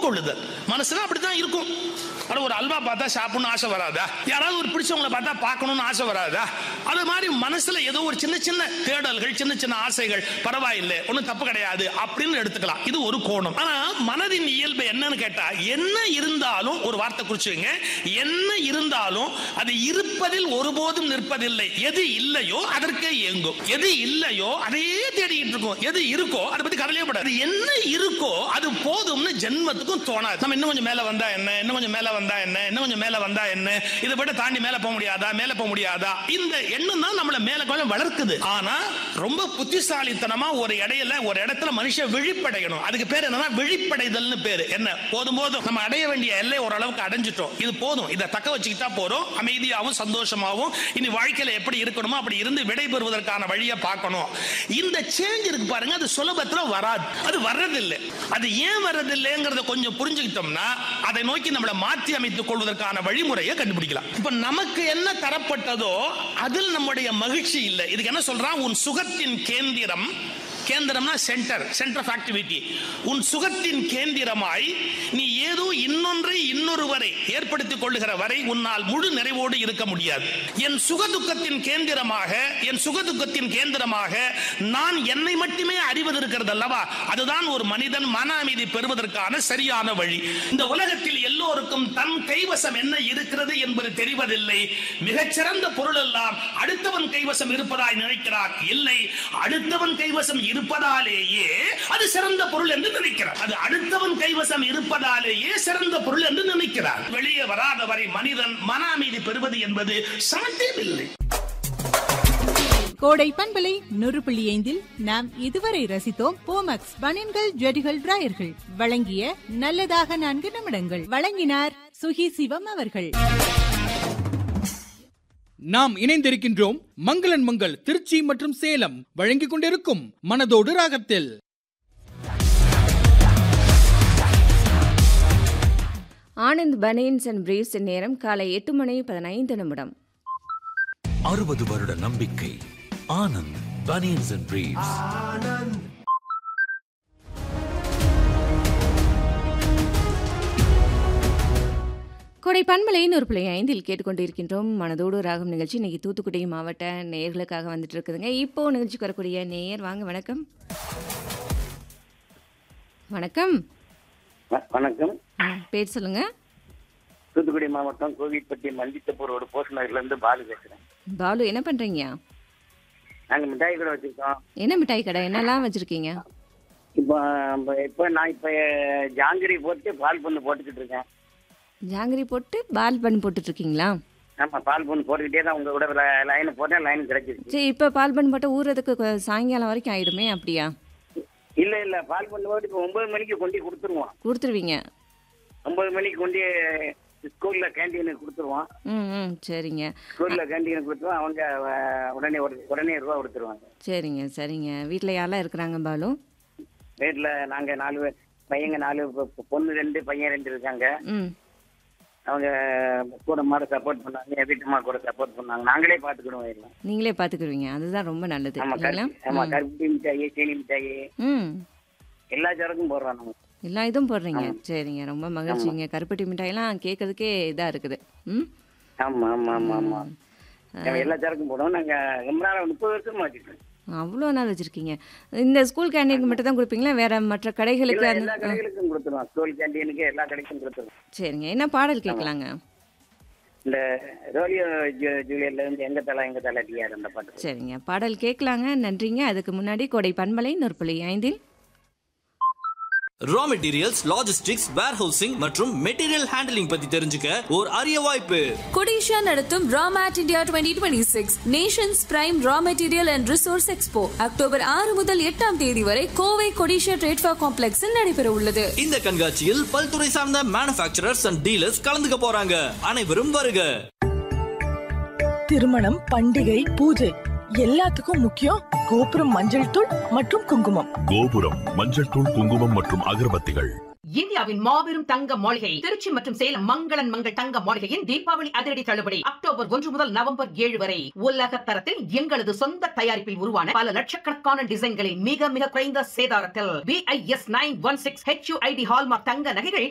ஒப்புக்கொள்ளுதல் மனசுல அப்படித்தான் இருக்கும் அட ஒரு அல்வா பார்த்தா சாப்பிடணும்னு ஆசை வராதா யாராவது ஒரு பிடிச்சவங்கள பார்த்தா பார்க்கணும்னு ஆசை வராதா அது மாதிரி மனசுல ஏதோ ஒரு சின்ன சின்ன தேடல்கள் சின்ன சின்ன ஆசைகள் பரவாயில்லை ஒன்றும் தப்பு கிடையாது அப்படின்னு எடுத்துக்கலாம் இது ஒரு கோணம் ஆனா மனதின் இயல்பு என்னன்னு கேட்டா என்ன இருந்தாலும் ஒரு வார்த்தை குறிச்சுங்க என்ன இருந்தாலும் அது இருப்பதில் ஒருபோதும் நிற்பதில்லை எது இல்லையோ அதற்கே இயங்கும் எது இல்லையோ அதையே தேடிக்கிட்டு இருக்கும் எது இருக்கோ அதை பத்தி கவலையப்படாது அது என்ன இருக்கோ அது போதும்னு ஜென்மத்துக்கும் தோணாது நம்ம இன்னும் கொஞ்சம் மேல வந்தா என்ன இன்னும் கொஞ்சம் மேல வந்தா என்ன இன்னும் கொஞ்சம் மேல வந்தா என்ன இதை விட தாண்டி மேல போக முடியாதா மேல போக முடியாதா இந்த எண்ணம் தான் நம்மள மேல கொஞ்சம் வளர்க்குது ஆனா ரொம்ப புத்திசாலித்தனமா ஒரு இடையில ஒரு இடத்துல மனுஷன் விழிப்படையணும் அதுக்கு பேர் என்னன்னா விழிப்படைதல்னு பேரு என்ன போதும் போதும் நம்ம அடைய வேண்டிய எல்லை ஓரளவுக்கு அடைஞ்சிட்டோம் இது போதும் இதை தக்க வச்சுக்கிட்டா போறோம் அமைதியாகவும் சந்தோஷமாகவும் இனி வாழ்க்கையில எப்படி இருக்கணுமோ அப்படி இருந்து விடை பெறுவதற்கான வழியை பார்க்கணும் இந்த சேஞ்ச் இருக்கு பாருங்க அது சுலபத்துல வராது அது வர்றதில்லை அது ஏன் வர்றதில்லைங்கிறத கொஞ்சம் புரிஞ்சுக்கிட்டோம்னா அதை நோக்கி நம்மளை மாற்றி அமைத்துக் கொள்வதற்கான வழிமுறையை கண்டுபிடிக்கலாம் இப்ப நமக்கு என்ன தரப்பட்டதோ அதில் நம்முடைய மகிழ்ச்சி இல்லை இதுக்கு என்ன சொல்றான் உன் சுகத்தின் கேந்திரம் கேந்திரம்னா சென்டர் சென்டர் ஆஃப் ஆக்டிவிட்டி உன் சுகத்தின் கேந்திரமாய் நீ ஏதோ இன்னொன்றை இன்னொருவரை ஏற்படுத்திக் கொள்ளுகிற வரை உன்னால் முழு நிறைவோடு இருக்க முடியாது என் சுக துக்கத்தின் கேந்திரமாக என் சுக துக்கத்தின் கேந்திரமாக நான் என்னை மட்டுமே அறிவது இருக்கிறது அல்லவா அதுதான் ஒரு மனிதன் மன அமைதி பெறுவதற்கான சரியான வழி இந்த உலகத்தில் எல்லோருக்கும் தன் கைவசம் என்ன இருக்கிறது என்பது தெரிவதில்லை மிகச்சிறந்த பொருள் எல்லாம் அடுத்தவன் கைவசம் இருப்பதாய் நினைக்கிறார் இல்லை அடுத்தவன் கைவசம் இருப்பதாலேயே அது சிறந்த பொருள் என்று நினைக்கிறார் அது அடுத்தவன் கைவசம் இருப்பதாலேயே சிறந்த பொருள் என்று நினைக்கிறார் வெளியே வராத வரை மனிதன் மன அமைதி பெறுவது என்பது சாத்தியமில்லை கோடை பண்பலை நூறு புள்ளி ஐந்தில் நாம் இதுவரை ரசித்தோம் போமக்ஸ் பனின்கள் ஜெடிகள் டிராயர்கள் வழங்கிய நல்லதாக நான்கு நிமிடங்கள் வழங்கினார் சுகி சிவம் அவர்கள் நாம் இணைந்திருக்கின்றோம் மங்களன் மங்கள் திருச்சி மற்றும் சேலம் வழங்கிக் கொண்டிருக்கும் மனதோடு ராகத்தில் ஆனந்த் பனியன்ஸ் அண்ட் பிரீவ்ஸ் நேரம் காலை எட்டு மணி பதினைந்து நிமிடம் அறுபது வருட நம்பிக்கை ஆனந்த் பனியன்ஸ் அண்ட் பிரீவ்ஸ் கொடை பண்பலையின் ஒரு பிள்ளை ஐந்தில் கேட்டுக்கொண்டிருக்கின்றோம் மனதோடு ராகம் நிகழ்ச்சி இன்னைக்கு தூத்துக்குடி மாவட்ட நேயர்களுக்காக வந்துட்டு இருக்குதுங்க இப்போ நிகழ்ச்சிக்கு வரக்கூடிய நேயர் வாங்க வணக்கம் வணக்கம் வ- வணக்கம் ஆ, பேர் சொல்லுங்க தூத்துக்குடி மாவட்டம் கோவில்பட்டி மல்லித்தப்பூர் ரோடு போஸ்ட் நகர்ல இருந்து பாலு பேசுறேன் பாலு என்ன பண்றீங்க நாங்க மிட்டாய் கடை வச்சிருக்கோம் என்ன மிட்டாய் கடை என்னெல்லாம் வச்சிருக்கீங்க இப்போ இப்போ- இப்போ நான் இப்போ ஜாங்கிரி போட்டு பால் பண்ணு போட்டுக்கிட்டு இருக்கேன் ஜாங்கிரி போட்டு பால் பண்ணி போட்டுட்டு இருக்கீங்களா ஆமா பால் பண்ணு போட்டுக்கிட்டே தான் உங்க கூட லைன் போட்டேன் லைன் கிடைச்சிருச்சு சரி இப்போ பால் பண்ணி போட்டால் ஊறுறதுக்கு கொ- சாயங்காலம் வரைக்கும் ஆயிடுமே அப்படியா இல்ல இல்ல பால் பண்ணு போட்டு இப்போ ஒன்பது மணிக்கு கொண்டு கொடுத்துருவோம் கொடுத்துருவீங்க ஒன்பது மணிக்கு கொண்டு ஸ்கூல்ல கேண்டீனுக்கு கொடுத்துருவோம் ம் ம் சரிங்க ஸ்கூல்ல கேண்டீனுக்கு கொடுத்துருவோம் அவங்க அஹ், உடனே ஒரு- உடனே ரூபா கொடுத்துருவாங்க சரிங்க சரிங்க வீட்டில் யாரெல்லாம் இருக்கிறாங்க பாலு வீட்டுல நாங்க நாலு பேர் பையங்க நாலு பொ- பொ- பொண்ணு ரெண்டு பையன் ரெண்டு இருக்காங்க ம் அவங்க கூட மாட சப்போர்ட் பண்ணாங்க என் வீட்டு கூட சப்போர்ட் பண்ணாங்க நாங்களே பாத்துக்கிடுவோம் எல்லாம் நீங்களே பார்த்துக்குருவீங்க அதுதான் ரொம்ப நல்லது ஆமா இல்லைங்களா கருப்பு ஆமா கருப்பட்டி மிட்டாயி சீனி மிட்டாயி ம் எல்லா சரக்கும் போடுறோம் நம்ம எல்லா இதுவும் போடுறீங்க சரிங்க ரொம்ப மகிழ்ச்சிங்க கருப்பட்டி மிட்டாயெல்லாம் கேட்கறதுக்கே இதாக இருக்குது ம் ஆமா ஆமா ஆமா ஆமா நம்ம எல்லா சரக்கும் போடுவோம் நாங்க ரொம்ப நாள் முப்பது வருஷமா வச்சுக்கோம் அவ்வளோ நாள் வச்சுருக்கீங்க இந்த ஸ்கூல் கேண்டீனுக்கு மட்டும் தான் கொடுப்பீங்களா வேற மற்ற கடைகளுக்கு எல்லா அந்த எல்லா கடைகளுக்கும் கொடுத்துருவோம் ஸ்கூல் கேண்டீனுக்கு எல்லா கடைக்கும் கொடுத்துருவோம் சரிங்க என்ன பாடல் கேட்கலாங்க இந்த ரோலியோ ஜூ- ஜூலியர்ல இருந்து எங்க தலை எங்க தலை டிஆர் அந்த பாட்டு சரிங்க பாடல் கேட்கலாங்க நன்றிங்க அதுக்கு முன்னாடி கொடை பண்பலை நொற்புள்ளி ஐந்தில் ரா மெட்டீரியல்ஸ் லாஜிஸ்டிக்ஸ் வேர்ஹவுசிங் மற்றும் மெட்டீரியல் ஹேண்டலிங் பத்தி தெரிஞ்சுக்க ஒரு அரிய வாய்ப்பு கொடிஷா நடத்தும் ராமேட் India twenty twenty six nations prime raw material and resource expo October ஆறு முதல் எட்டாம் தேதி வரை கோவை கொடிஷா ட்ரேட்ஃபா காம்ப்ளெக்ஸில் நடைபெற உள்ளது இந்த கண்காட்சியில் பல்துறை சார்ந்த மேனுஃபேக்சரர்ஸ் அண்ட் டீலர்ஸ் கலந்துக்க போறாங்க அனைவரும் வருக திருமணம் பண்டிகை பூஜை எல்லாத்துக்கும் முக்கியம் கோபுரம் மஞ்சள் தூள் மற்றும் குங்குமம் கோபுரம் மஞ்சள் தூள் குங்குமம் மற்றும் அகர்பத்திகள் இந்தியாவின் மாபெரும் தங்க மாளிகை திருச்சி மற்றும் சேலம் மங்களன் மங்கள் தங்க மாளிகையின் தீபாவளி அதிரடி தள்ளுபடி அக்டோபர் ஒன்று முதல் நவம்பர் ஏழு வரை உலக தரத்தில் எங்களது சொந்த தயாரிப்பில் உருவான பல லட்சக்கணக்கான டிசைன்களை மிக மிக குறைந்த சேதாரத்தில் BIS nine one six HUID hallmark தங்க நகைகள்